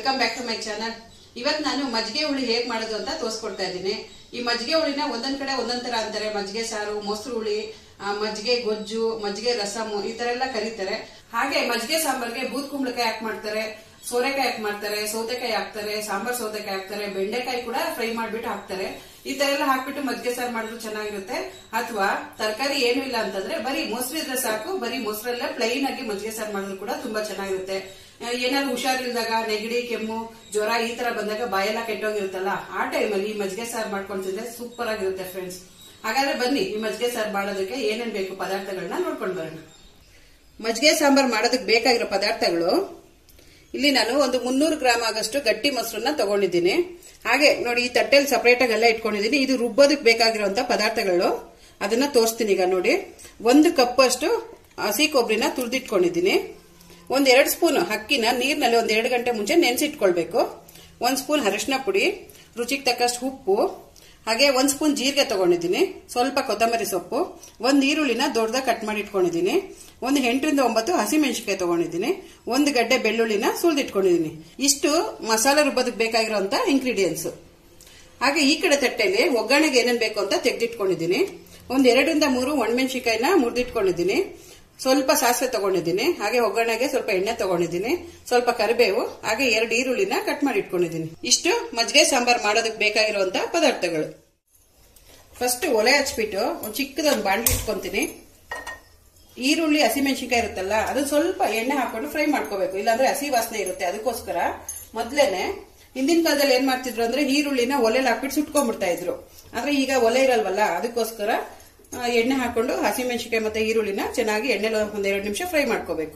welcome back to my channel ಇವತ್ತು ನಾನು ಮಜ್ಜಿಗೆ ಹುಳಿ ಹೇಗ್ ಮಾಡೋದು ಅಂತ ತೋರಿಸ್ಕೊಡ್ತಾ ಇದ್ದೀನಿ ಈ ಮಜ್ಜಿಗೆ ಹುಳಿನ ಒಂದೊಂದ್ ಕಡೆ ಒಂದೊಂದ್ ತರ ಅಂತಾರೆ ಮಜ್ಜಿಗೆ ಸಾರು ಮೊಸರು ಹುಳಿ ಆ, ಮಜ್ಜಿಗೆ ಗೊಜ್ಜು ಮಜ್ಜಿಗೆ ರಸಮು ಈ ತರ ಎಲ್ಲ ಕರೀತಾರೆ ಹಾಗೆ ಮಜ್ಜಿಗೆ ಸಾಂಬಾರ್ಗೆ ಬೂದ್ ಕುಂಬಳಕಾಯಿ ಹಾಕಿ ಮಾಡ್ತಾರೆ ಸೋರೆಕಾಯಿ ಹಾಕಿ ಮಾಡ್ತಾರೆ ಸೌತೆಕಾಯಿ ಹಾಕ್ತಾರೆ ಸಾಂಬಾರ್ ಸೌತೆಕಾಯಿ ಹಾಕ್ತಾರೆ ಬೆಂಡೆಕಾಯಿ ಕೂಡ ಫ್ರೈ ಮಾಡ್ಬಿಟ್ಟು ಹಾಕ್ತಾರೆ ಈ ತರ ಎಲ್ಲ ಹಾಕ್ಬಿಟ್ಟು ಮಜ್ಜಿಗೆ ಸಾರು ಮಾಡಿದ್ರು ಚೆನ್ನಾಗಿರುತ್ತೆ ಅಥವಾ ತರಕಾರಿ ಏನು ಇಲ್ಲ ಅಂತಂದ್ರೆ ಬರೀ ಮೊಸರು ಇದ್ರೆ ಸಾಕು ಬರೀ ಮೊಸರಲ್ಲೇ ಪ್ಲೈನ್ ಆಗಿ ಮಜ್ಜಿಗೆ ಸಾರು ಮಾಡಿದ್ರು ಕೂಡ ತುಂಬಾ ಚೆನ್ನಾಗಿರುತ್ತೆ ಆ, ಏನಾದ್ರು ಹುಷಾರಿಲ್ದಾಗ ನೆಗಡಿ ಕೆಮ್ಮು ಜ್ವರ ಈ ತರ ಬಂದಾಗ ಬಾಯೆಲ್ಲ ಕೆಟ್ಟೋಗಿರುತ್ತಲ್ಲ ಆ ಟೈಮಲ್ಲಿ ಈ ಮಜ್ಜಿಗೆ ಸಾರು ಮಾಡ್ಕೊಂಡು ತಿಂದ್ರೆ ಸೂಪರ್ ಆಗಿರುತ್ತೆ ಫ್ರೆಂಡ್ಸ್ ಹಾಗಾದ್ರೆ ಬನ್ನಿ ಈ ಮಜ್ಜಿಗೆ ಸಾರು ಮಾಡೋದಕ್ಕೆ ಏನೇನ್ ಬೇಕು ಪದಾರ್ಥಗಳನ್ನ ನೋಡ್ಕೊಂಡು ಬರೋಣ ಮಜ್ಜಿಗೆ ಸಾಂಬಾರ್ ಮಾಡೋದಕ್ಕೆ ಬೇಕಾಗಿರೋ ಪದಾರ್ಥಗಳು ಇಲ್ಲಿ ನಾನು ಒಂದು ಮುನ್ನೂರು ಗ್ರಾಮ್ ಆಗಷ್ಟು ಗಟ್ಟಿ ಮೊಸರನ್ನ ತಗೊಂಡಿದ್ದೀನಿ ಹಾಗೆ ನೋಡಿ ಈ ತಟ್ಟೆಲಿ ಸಪರೇಟ್ ಆಗಿ ಎಲ್ಲ ಇಟ್ಕೊಂಡಿದ್ದೀನಿ ಇದು ರುಬ್ಬೋದಕ್ಕೆ ಬೇಕಾಗಿರುವಂತ ಪದಾರ್ಥಗಳು ಅದನ್ನ ತೋರಿಸ್ತೀನಿ ಈಗ ನೋಡಿ ಒಂದು ಕಪ್ ಅಷ್ಟು ಹಸಿ ಕೊಬ್ಬರಿನ ತುರಿದಿಟ್ಕೊಂಡಿದ್ದೀನಿ ಒಂದ್ ಎರಡು ಸ್ಪೂನ್ ಅಕ್ಕಿನ ನೀರಿನಲ್ಲಿ ಒಂದ್ ಎರಡು ಗಂಟೆ ಮುಂಚೆ ನೆನೆಸಿಟ್ಕೊಳ್ಬೇಕು ಒಂದ್ ಸ್ಪೂನ್ ಅರಿಶಿನ ಪುಡಿ ರುಚಿಗೆ ತಕ್ಕಷ್ಟು ಉಪ್ಪು ಹಾಗೆ ಒಂದ್ ಸ್ಪೂನ್ ಜೀರಿಗೆ ತಗೊಂಡಿದ್ದೀನಿ ಸ್ವಲ್ಪ ಕೊತ್ತಂಬರಿ ಸೊಪ್ಪು ಒಂದ್ ಈರುಳ್ಳಿನ ದೊಡ್ಡದಾಗಿ ಕಟ್ ಮಾಡಿ ಇಟ್ಕೊಂಡಿದ್ದೀನಿ ಒಂದು ಎಂಟರಿಂದ ಒಂಬತ್ತು ಹಸಿಮೆಣಸಿಕಾಯಿ ತಗೊಂಡಿದ್ದೀನಿ ಒಂದು ಗಡ್ಡೆ ಬೆಳ್ಳುಳ್ಳಿನ ಸುಲಿದಿಟ್ಕೊಂಡಿದ್ದೀನಿ ಇಷ್ಟು ಮಸಾಲೆ ರುಬ್ಬೋದಕ್ಕೆ ಬೇಕಾಗಿರುವಂತ ಇಂಗ್ರೀಡಿಯೆಂಟ್ಸ್ ಹಾಗೆ ಈ ಕಡೆ ತಟ್ಟೆಯಲ್ಲಿ ಒಗ್ಗರಣೆಗೆ ಏನೇನ್ ಬೇಕು ಅಂತ ತೆಗೆದಿಟ್ಕೊಂಡಿದ್ದೀನಿ ಒಂದ್ ಎರಡರಿಂದ ಮೂರು ಒಣಮೆಣಸಿಕಾಯಿನ ಮುರಿದಿಟ್ಕೊಂಡಿದ್ದೀನಿ ಸ್ವಲ್ಪ ಸಾಸಿವೆ ತಗೊಂಡಿದ್ದೀನಿ ಹಾಗೆ ಒಗ್ಗರಣೆಗೆ ಸ್ವಲ್ಪ ಎಣ್ಣೆ ತಗೊಂಡಿದ್ದೀನಿ ಸ್ವಲ್ಪ ಕರಿಬೇವು ಹಾಗೆ ಎರಡು ಈರುಳ್ಳಿನ ಕಟ್ ಮಾಡಿ ಇಟ್ಕೊಂಡಿದ್ದೀನಿ ಇಷ್ಟು ಮಜ್ಜಿಗೆ ಸಾಂಬಾರ್ ಮಾಡೋದಕ್ಕೆ ಬೇಕಾಗಿರುವಂತ ಪದಾರ್ಥಗಳು ಫಸ್ಟ್ ಒಲೆ ಹಚ್ಬಿಟ್ಟು ಒಂದು ಚಿಕ್ಕದೊಂದು ಬಾಂಡ್ಲಿ ಇಟ್ಕೊಂತೀನಿ ಈರುಳ್ಳಿ ಹಸಿಮೆಣಸಿನ್ಕಾಯಿ ಇರುತ್ತಲ್ಲ ಅದು ಸ್ವಲ್ಪ ಎಣ್ಣೆ ಹಾಕೊಂಡು ಫ್ರೈ ಮಾಡ್ಕೋಬೇಕು ಇಲ್ಲಾಂದ್ರೆ ಹಸಿ ವಾಸನೆ ಇರುತ್ತೆ ಅದಕ್ಕೋಸ್ಕರ ಮೊದ್ಲೇನೆ ಹಿಂದಿನ ಕಾಲದಲ್ಲಿ ಏನ್ ಮಾಡ್ತಿದ್ರು ಅಂದ್ರೆ ಈರುಳ್ಳಿನ ಒಲೆಲಿ ಹಾಕ್ಬಿಟ್ಟು ಸುಟ್ಕೊಂಡ್ಬಿಡ್ತಾ ಇದ್ರು ಆದ್ರೆ ಈಗ ಒಲೆ ಇರಲ್ವಲ್ಲ ಅದಕ್ಕೋಸ್ಕರ ಆ, ಎಣ್ಣೆ ಹಾಕೊಂಡು ಹಸಿಮೆಣಸಿನ್ಕಾಯಿ ಮತ್ತೆ ಈರುಳ್ಳಿನ ಚೆನ್ನಾಗಿ ಎಣ್ಣೆಲಿ ಒಂದ್ ಎರಡು ನಿಮಿಷ ಫ್ರೈ ಮಾಡ್ಕೋಬೇಕು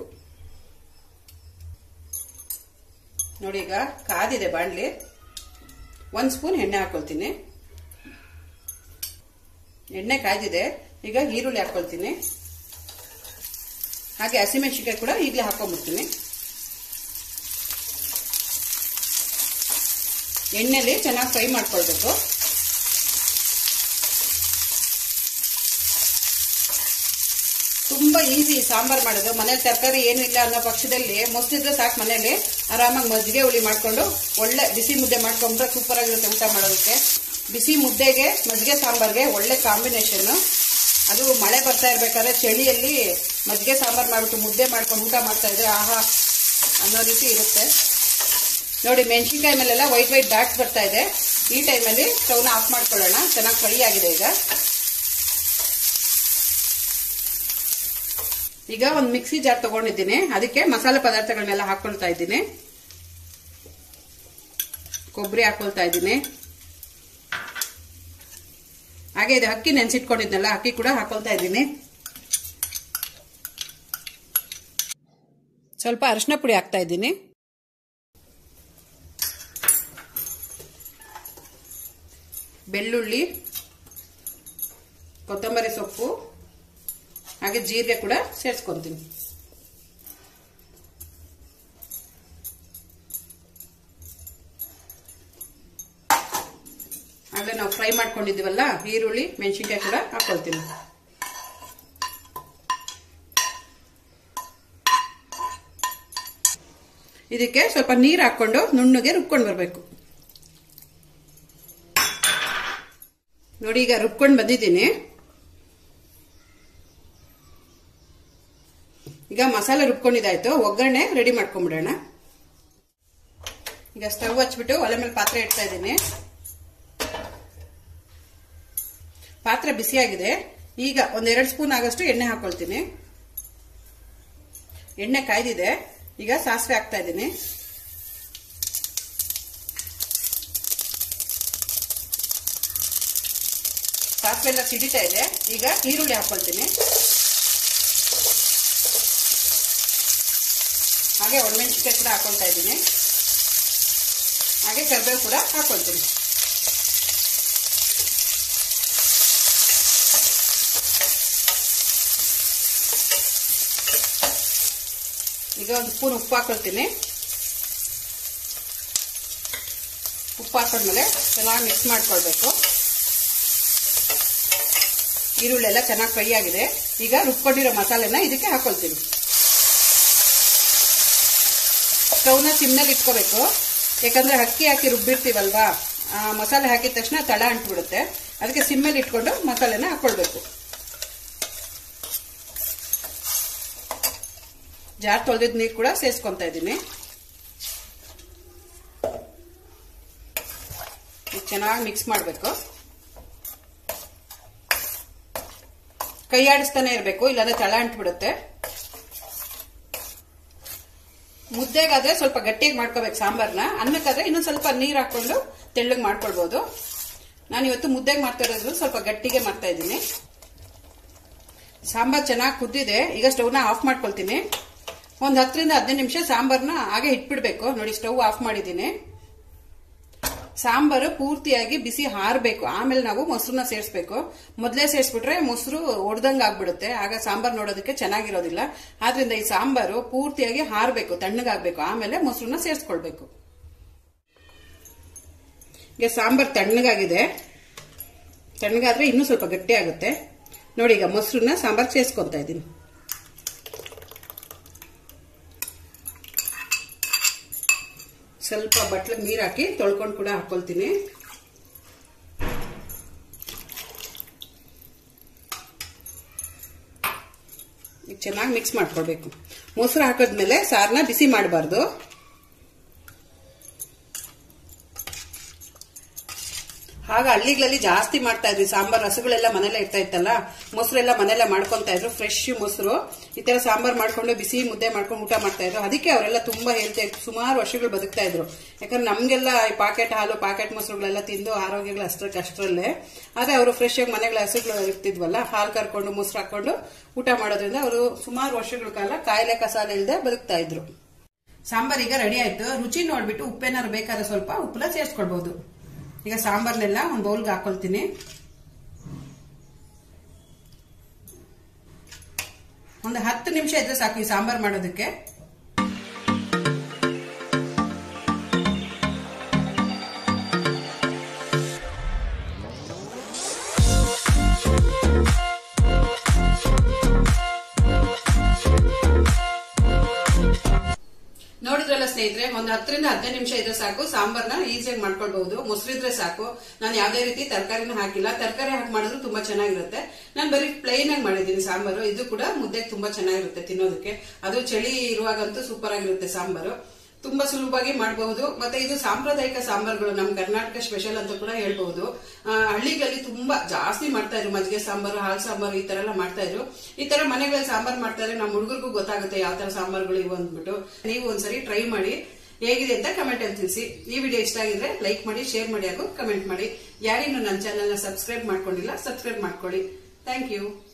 ನೋಡಿ ಈಗ ಕಾದಿದೆ ಬಾಣ್ಲಿ ಒಂದ್ ಸ್ಪೂನ್ ಎಣ್ಣೆ ಹಾಕೊಳ್ತೀನಿ ಎಣ್ಣೆ ಕಾಯ್ದಿದೆ ಈಗ ಈರುಳ್ಳಿ ಹಾಕೊಳ್ತೀನಿ ಹಾಗೆ ಹಸಿಮೆಣಸಿನ್ಕಾಯಿ ಕೂಡ ಈಗಲೇ ಹಾಕೊಂಡ್ಬಿಡ್ತೀನಿ ಎಣ್ಣೆಲಿ ಚೆನ್ನಾಗಿ ಫ್ರೈ ಮಾಡ್ಕೊಳ್ಬೇಕು ತುಂಬಾ ಈಸಿ ಸಾಂಬಾರ್ ಮಾಡೋದು ಮನೇಲಿ ತರಕಾರಿ ಏನು ಇಲ್ಲ ಅನ್ನೋ ಪಕ್ಷದಲ್ಲಿ ಮೊಸರಿದ್ರೆ ಸಾಕು ಮನೇಲಿ ಆರಾಮಾಗಿ ಮಜ್ಜಿಗೆ ಹುಳಿ ಮಾಡ್ಕೊಂಡು ಒಳ್ಳೆ ಬಿಸಿ ಮುದ್ದೆ ಮಾಡ್ಕೊಂಡ್ರೆ ಸೂಪರ್ ಆಗಿರುತ್ತೆ ಊಟ ಮಾಡೋದಕ್ಕೆ ಬಿಸಿ ಮುದ್ದೆಗೆ ಮಜ್ಜಿಗೆ ಸಾಂಬಾರ್ಗೆ ಒಳ್ಳೆ ಕಾಂಬಿನೇಷನ್ ಅದು ಮಳೆ ಬರ್ತಾ ಇರ್ಬೇಕಾದ್ರೆ ಚಳಿಯಲ್ಲಿ ಮಜ್ಜಿಗೆ ಸಾಂಬಾರ್ ಮಾಡ್ಬಿಟ್ಟು ಮುದ್ದೆ ಮಾಡ್ಕೊಂಡು ಊಟ ಮಾಡ್ತಾ ಇದ್ರೆ ಆಹಾ ಅನ್ನೋ ರೀತಿ ಇರುತ್ತೆ ನೋಡಿ ಮೆಣಸಿನ್ಕಾಯಿ ಮೇಲೆಲ್ಲ ವೈಟ್ ವೈಟ್ ಡಾಟ್ಸ್ ಬರ್ತಾ ಇದೆ ಈ ಟೈಮಲ್ಲಿ ಸ್ಟವ್ನ ಆಫ್ ಮಾಡ್ಕೊಳ್ಳೋಣ ಚೆನ್ನಾಗಿ ಫ್ರೈ ಆಗಿದೆ ಈಗ ಈಗ ಒಂದು ಮಿಕ್ಸಿ ಜಾರ್ ತಗೊಂಡಿದ್ದೀನಿ ಅದಕ್ಕೆ ಮಸಾಲೆ ಪದಾರ್ಥಗಳನ್ನೆಲ್ಲ ಹಾಕೊಳ್ತಾ ಇದ್ದೀನಿ ಕೊಬ್ಬರಿ ಹಾಕೊಳ್ತಾ ಇದ್ದೀನಿ ಹಾಗೆ ಇದು ಅಕ್ಕಿ ನೆನ್ಸಿಟ್ಕೊಂಡಿದ್ನಲ್ಲ ಅಕ್ಕಿ ಕೂಡ ಹಾಕೊಳ್ತಾ ಇದ್ದೀನಿ ಸ್ವಲ್ಪ ಅರಿಶಿನ ಪುಡಿ ಹಾಕ್ತಾ ಇದ್ದೀನಿ ಬೆಳ್ಳುಳ್ಳಿ ಕೊತ್ತಂಬರಿ ಸೊಪ್ಪು ಹಾಗೆ ಜೀರಿಗೆ ಕೂಡ ಸೇರಿಸ್ಕೊಂತೀನಿ ಹಾಗೆ ನಾವು ಫ್ರೈ ಮಾಡ್ಕೊಂಡಿದ್ದೀವಲ್ಲ ಈರುಳ್ಳಿ ಮೆಣಸಿನ್ಕಾಯಿ ಕೂಡ ಹಾಕೊಳ್ತೀನಿ ಇದಕ್ಕೆ ಸ್ವಲ್ಪ ನೀರು ಹಾಕೊಂಡು ನುಣ್ಣಗೆ ರುಬ್ಕೊಂಡು ಬರಬೇಕು ನೋಡಿ ಈಗ ರುಬ್ಕೊಂಡು ಬಂದಿದ್ದೀನಿ ಈಗ ಮಸಾಲೆ ರುಬ್ಕೊಂಡಿದ್ದಾಯ್ತು ಒಗ್ಗರಣೆ ರೆಡಿ ಮಾಡ್ಕೊಂಡ್ಬಿಡೋಣ ಈಗ ಸ್ಟವ್ ಹಚ್ಬಿಟ್ಟು ಒಲೆ ಮೇಲೆ ಪಾತ್ರೆ ಇಡ್ತಾ ಇದ್ದೀನಿ ಪಾತ್ರೆ ಬಿಸಿಯಾಗಿದೆ ಈಗ ಒಂದೆರಡು ಸ್ಪೂನ್ ಆಗಷ್ಟು ಎಣ್ಣೆ ಹಾಕೊಳ್ತೀನಿ ಎಣ್ಣೆ ಕಾಯ್ದಿದೆ ಈಗ ಸಾಸಿವೆ ಹಾಕ್ತಾ ಇದ್ದೀನಿ ಸಾಸಿವೆ ಎಲ್ಲ ಸಿಡಿತಾ ಇದೆ ಈಗ ಈರುಳ್ಳಿ ಹಾಕೊಳ್ತೀನಿ ಹಾಗೆ ಒಣಮೆಣಸಿನ್ಕಾಯಿ ಕೂಡ ಹಾಕೊಳ್ತಾ ಇದ್ದೀನಿ ಹಾಗೆ ಕರಿಬೇವು ಕೂಡ ಹಾಕೊಳ್ತೀನಿ ಈಗ ಒಂದು ಸ್ಪೂನ್ ಉಪ್ಪು ಹಾಕೊಳ್ತೀನಿ ಉಪ್ಪು ಹಾಕೊಂಡ್ಮೇಲೆ ಚೆನ್ನಾಗಿ ಮಿಕ್ಸ್ ಮಾಡ್ಕೊಳ್ಬೇಕು ಈರುಳ್ಳಿ ಎಲ್ಲ ಚೆನ್ನಾಗಿ ಫ್ರೈ ಆಗಿದೆ ಈಗ ರುಬ್ಕೊಂಡಿರೋ ಮಸಾಲೆನ ಇದಕ್ಕೆ ಹಾಕೊಳ್ತೀನಿ ಸ್ಟವ್ನ ಸಿಮ್ನಲ್ಲಿ ಇಟ್ಕೋಬೇಕು ಯಾಕಂದ್ರೆ ಅಕ್ಕಿ ಹಾಕಿ ರುಬ್ಬಿರ್ತೀವಲ್ವಾ ಆ ಮಸಾಲೆ ಹಾಕಿದ ತಕ್ಷಣ ತಳ ಅಂಟ್ಬಿಡುತ್ತೆ ಅದಕ್ಕೆ ಸಿಮ್ಮಲ್ಲಿ ಇಟ್ಕೊಂಡು ಮಸಾಲೆನ ಹಾಕೊಳ್ಬೇಕು ಜಾರ್ ತೊಳೆದಿದ್ ನೀರು ಕೂಡ ಸೇರಿಸ್ಕೊಂತ ಇದ್ದೀನಿ ಚೆನ್ನಾಗಿ ಮಿಕ್ಸ್ ಮಾಡಬೇಕು ಕೈ ಆಡಿಸ್ತಾನೆ ಇರಬೇಕು ಇಲ್ಲಾಂದ್ರೆ ತಳ ಅಂಟ್ಬಿಡುತ್ತೆ ಮುದ್ದೆಗಾದ್ರೆ ಸ್ವಲ್ಪ ಗಟ್ಟಿಯಾಗಿ ಮಾಡ್ಕೋಬೇಕು ಸಾಂಬಾರ್ನ ಅನ್ನಕ್ಕಾದ್ರೆ ಇನ್ನೊಂದು ಸ್ವಲ್ಪ ನೀರು ಹಾಕೊಂಡು ತೆಳ್ಳಗೆ ಮಾಡ್ಕೊಳ್ಬಹುದು ನಾನು ಇವತ್ತು ಮುದ್ದೆಗೆ ಮಾಡ್ತಾ ಇರೋದು ಸ್ವಲ್ಪ ಗಟ್ಟಿಗೆ ಮಾಡ್ತಾ ಇದ್ದೀನಿ ಸಾಂಬಾರ್ ಚೆನ್ನಾಗಿ ಕುದ್ದಿದೆ ಈಗ ಸ್ಟವ್ನ ಆಫ್ ಮಾಡ್ಕೊಳ್ತೀನಿ ಒಂದು ಹತ್ತರಿಂದ ಹದಿನೈದು ನಿಮಿಷ ಸಾಂಬಾರ್ನ ಹಾಗೆ ಇಟ್ಬಿಡ್ಬೇಕು ನೋಡಿ ಸ್ಟವ್ ಆಫ್ ಮಾಡಿದ್ದೀನಿ ಸಾಂಬಾರು ಪೂರ್ತಿಯಾಗಿ ಬಿಸಿ ಹಾರಬೇಕು ಆಮೇಲೆ ನಾವು ಮೊಸರನ್ನ ಸೇರಿಸ್ಬೇಕು ಮೊದಲೇ ಸೇರಿಸ್ಬಿಟ್ರೆ ಮೊಸರು ಒಡ್ದಂಗ್ ಆಗ್ಬಿಡುತ್ತೆ ಆಗ ಸಾಂಬಾರ್ ನೋಡೋದಕ್ಕೆ ಚೆನ್ನಾಗಿರೋದಿಲ್ಲ ಆದ್ರಿಂದ ಈ ಸಾಂಬಾರು ಪೂರ್ತಿಯಾಗಿ ಹಾರಬೇಕು ತಣ್ಣಗಾಗ್ಬೇಕು ಆಮೇಲೆ ಮೊಸರನ್ನ ಸೇರಿಸ್ಕೊಳ್ಬೇಕು ಈಗ ಸಾಂಬಾರ್ ತಣ್ಣಗಾಗಿದೆ ತಣ್ಣಗಾದ್ರೆ ಇನ್ನೂ ಸ್ವಲ್ಪ ಗಟ್ಟಿ ಆಗುತ್ತೆ ನೋಡಿ ಈಗ ಮೊಸರನ್ನ ಸಾಂಬಾರ್ ಸೇರಿಸ್ಕೊತಾ ಇದ್ದೀನಿ ಸ್ವಲ್ಪ ಬಟ್ಲಿಗೆ ನೀರು ಹಾಕಿ ತೊಳ್ಕೊಂಡು ಕೂಡ ಹಾಕೊಳ್ತೀನಿ ಈಗ ಚೆನ್ನಾಗಿ ಮಿಕ್ಸ್ ಮಾಡ್ಕೊಳ್ಬೇಕು ಮೊಸರು ಹಾಕಿದ್ಮೇಲೆ ಸಾರನ್ನ ಬಿಸಿ ಮಾಡಬಾರ್ದು ಆಗ ಹಳ್ಳಿಗಳಲ್ಲಿ ಜಾಸ್ತಿ ಮಾಡ್ತಾ ಇದ್ವಿ ಸಾಂಬಾರ್ ರಸಗಳೆಲ್ಲ ಮನೆಯಲ್ಲೇ ಇರ್ತಾ ಇತ್ತಲ್ಲ ಮೊಸರೆಲ್ಲ ಮನೆಯಲ್ಲೇ ಮಾಡ್ಕೊಂತ ಇದ್ರು ಫ್ರೆಶ್ ಮೊಸರು ಈ ತರ ಸಾಂಬಾರ್ ಮಾಡ್ಕೊಂಡು ಬಿಸಿ ಮುದ್ದೆ ಮಾಡ್ಕೊಂಡು ಊಟ ಮಾಡ್ತಾ ಇದ್ರು ಅದಕ್ಕೆ ಅವರೆಲ್ಲ ತುಂಬಾ ಹೆಲ್ತಿ ಸುಮಾರು ವರ್ಷಗಳು ಬದುಕ್ತಾ ಇದ್ರು ಯಾಕಂದ್ರೆ ನಮ್ಗೆಲ್ಲ ಈ ಪಾಕೆಟ್ ಹಾಲು ಪಾಕೆಟ್ ಮೊಸರುಗಳೆಲ್ಲ ತಿಂದು ಆರೋಗ್ಯಗಳು ಅಷ್ಟಕ್ಕೆ ಅಷ್ಟರಲ್ಲೇ ಆದ್ರೆ ಅವರು ಫ್ರೆಶ್ ಆಗಿ ಮನೆಗಳ ಹಸುಗಳು ಇರ್ತಿದ್ವಲ್ಲ ಹಾಲು ಕರ್ಕೊಂಡು ಮೊಸರು ಹಾಕೊಂಡು ಊಟ ಮಾಡೋದ್ರಿಂದ ಅವರು ಸುಮಾರು ವರ್ಷಗಳ ಕಾಲ ಕಾಯಿಲೆ ಕಸಾಲೆ ಇಲ್ಲದೆ ಬದುಕ್ತಾ ಇದ್ರು ಸಾಂಬಾರ್ ಈಗ ರೆಡಿ ಆಯ್ತು ರುಚಿ ನೋಡ್ಬಿಟ್ಟು ಉಪ್ಪೇನಾದ್ರು ಬೇಕಾದ್ರೆ ಸ್ವಲ್ಪ ಉಪ್ಪನ್ನ ಸೇರಿಸ್ಕೊಳ್ಬಹುದು ಈಗ ಸಾಂಬಾರ್ನೆಲ್ಲ ಒಂದು ಬೌಲ್ಗೆ ಹಾಕೊಳ್ತೀನಿ ಒಂದು ಹತ್ತು ನಿಮಿಷ ಇದ್ರೆ ಸಾಕು ಈ ಸಾಂಬಾರ್ ಮಾಡೋದಕ್ಕೆ ನೋಡಿದ್ರಲ್ಲ ಸ್ನೇಹಿತರೆ ಒಂದು ಹತ್ತರಿಂದ ಹದಿನೈದು ನಿಮಿಷ ಇದ್ರೆ ಸಾಕು ಸಾಂಬಾರ್ನ ಈಸಿಯಾಗಿ ಮಾಡ್ಕೊಳ್ಬಹುದು ಮೊಸರಿದ್ರೆ ಸಾಕು ನಾನು ಯಾವ್ದೇ ರೀತಿ ತರಕಾರಿನ ಹಾಕಿಲ್ಲ ತರಕಾರಿ ಹಾಕಿ ಮಾಡಿದ್ರು ತುಂಬಾ ಚೆನ್ನಾಗಿರುತ್ತೆ ನಾನು ಬರೀ ಪ್ಲೈನ್ ಆಗಿ ಮಾಡಿದ್ದೀನಿ ಸಾಂಬಾರು ಇದು ಕೂಡ ಮುದ್ದೆಗೆ ತುಂಬಾ ಚೆನ್ನಾಗಿರುತ್ತೆ ತಿನ್ನೋದಕ್ಕೆ ಅದು ಚಳಿ ಇರುವಾಗಂತೂ ಸೂಪರ್ ಆಗಿರುತ್ತೆ ಸಾಂಬಾರು ತುಂಬಾ ಸುಲಭವಾಗಿ ಮಾಡಬಹುದು ಮತ್ತೆ ಇದು ಸಾಂಪ್ರದಾಯಿಕ ಸಾಂಬಾರ್ಗಳು ನಮ್ಮ ಕರ್ನಾಟಕ ಸ್ಪೆಷಲ್ ಅಂತ ಕೂಡ ಹೇಳ್ಬಹುದು ಹಳ್ಳಿಗಳಲ್ಲಿ ತುಂಬಾ ಜಾಸ್ತಿ ಮಾಡ್ತಾ ಇದ್ರು ಮಜ್ಜಿಗೆ ಸಾಂಬಾರು ಹಾಲು ಸಾಂಬಾರು ಈ ತರ ಎಲ್ಲ ಮಾಡ್ತಾ ಇದ್ರು ಈ ತರ ಮನೆಗಳಲ್ಲಿ ಸಾಂಬಾರ್ ಮಾಡ್ತಾ ಇದ್ರೆ ನಮ್ಮ ಹುಡುಗರಿಗೂ ಗೊತ್ತಾಗುತ್ತೆ ಯಾವ ತರ ಸಾಂಬಾರ್ಗಳು ಇವು ಅಂದ್ಬಿಟ್ಟು ನೀವು ಒಂದ್ಸರಿ ಟ್ರೈ ಮಾಡಿ ಹೇಗಿದೆ ಅಂತ ಕಮೆಂಟ್ ಅಲ್ಲಿ ತಿಳಿಸಿ ಈ ವಿಡಿಯೋ ಇಷ್ಟ ಆಗಿದ್ರೆ ಲೈಕ್ ಮಾಡಿ ಶೇರ್ ಮಾಡಿ ಹಾಗೂ ಕಮೆಂಟ್ ಮಾಡಿ ಯಾರಿನ್ನು ನನ್ನ ಚಾನೆಲ್ ನ ಸಬ್ಸ್ಕ್ರೈಬ್ ಮಾಡ್ಕೊಂಡಿಲ್ಲ ಸಬ್ಸ್ಕ್ರೈಬ್ ಮಾಡ್ಕೊಳ್ಳಿ ಥ್ಯಾಂಕ್ ಯು